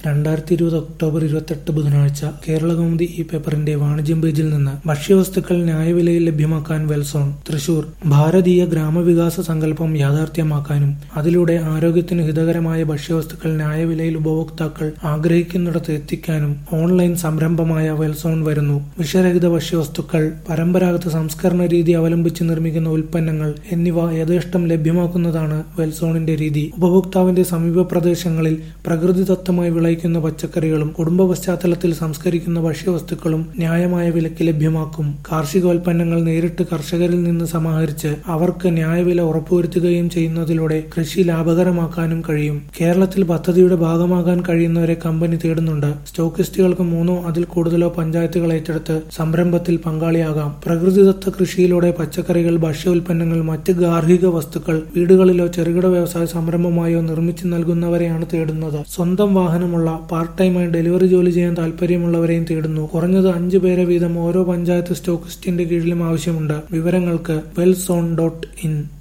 രണ്ടായിരത്തി ഇരുപത് ഒക്ടോബർ ഇരുപത്തെട്ട് ബുധനാഴ്ച കേരളകൗമുദി ഈ പേപ്പറിന്റെ വാണിജ്യം പേജിൽ നിന്ന് ഭക്ഷ്യവസ്തുക്കൾ ന്യായവിലയിൽ ലഭ്യമാക്കാൻ വെൽസോൺ തൃശൂർ ഭാരതീയ ഗ്രാമവികാസ സങ്കല്പം യാഥാർത്ഥ്യമാക്കാനും അതിലൂടെ ആരോഗ്യത്തിന് ഹിതകരമായ ഭക്ഷ്യവസ്തുക്കൾ ന്യായവിലയിൽ ഉപഭോക്താക്കൾ ആഗ്രഹിക്കുന്നിടത്ത് എത്തിക്കാനും ഓൺലൈൻ സംരംഭമായ വെൽസോൺ വരുന്നു വിഷരഹിത ഭക്ഷ്യവസ്തുക്കൾ പരമ്പരാഗത സംസ്കരണ രീതി അവലംബിച്ച് നിർമ്മിക്കുന്ന ഉൽപ്പന്നങ്ങൾ എന്നിവ യഥേഷ്ടം ലഭ്യമാക്കുന്നതാണ് വെൽസോണിന്റെ രീതി ഉപഭോക്താവിന്റെ സമീപ പ്രദേശങ്ങളിൽ പ്രകൃതിദത്തമായി വിളയിക്കുന്ന പച്ചക്കറികളും കുടുംബ പശ്ചാത്തലത്തിൽ സംസ്കരിക്കുന്ന ഭക്ഷ്യവസ്തുക്കളും ന്യായമായ വിലയ്ക്ക് ലഭ്യമാക്കും കാർഷികോൽപ്പന്നങ്ങൾ നേരിട്ട് കർഷകരിൽ നിന്ന് സമാഹരിച്ച് അവർക്ക് ന്യായവില ഉറപ്പുവരുത്തുകയും ചെയ്യുന്നതിലൂടെ കൃഷി ലാഭകരമാക്കാനും കഴിയും കേരളത്തിൽ പദ്ധതിയുടെ ഭാഗമാകാൻ കഴിയുന്നവരെ കമ്പനി തേടുന്നുണ്ട് സ്റ്റോക്കിസ്റ്റുകൾക്ക് മൂന്നോ അതിൽ കൂടുതലോ പഞ്ചായത്തുകൾ ഏറ്റെടുത്ത് സംരംഭത്തിൽ പങ്കാളിയാകാം പ്രകൃതിദത്ത കൃഷിയിലൂടെ പച്ചക്കറികൾ ഭക്ഷ്യോൽപ്പന്നങ്ങൾ മറ്റ് ഗാർഹിക വസ്തുക്കൾ വീടുകളിലോ ചെറുകിട വ്യവസായ സംരംഭമായോ നിർമ്മിച്ചു നൽകുന്നവരെയാണ് തേടുന്നത് സ്വന്തം വാഹനമുള്ള പാർട്ട് ടൈമായി ഡെലിവറി ജോലി ചെയ്യാൻ താല്പര്യമുള്ളവരെയും തേടുന്നു കുറഞ്ഞത് അഞ്ചു പേരെ വീതം ഓരോ പഞ്ചായത്ത് സ്റ്റോക്കിസ്റ്റിന്റെ കീഴിലും ആവശ്യമുണ്ട് വിവരങ്ങൾക്ക് വെൽസോൺ ഡോട്ട് ഇൻ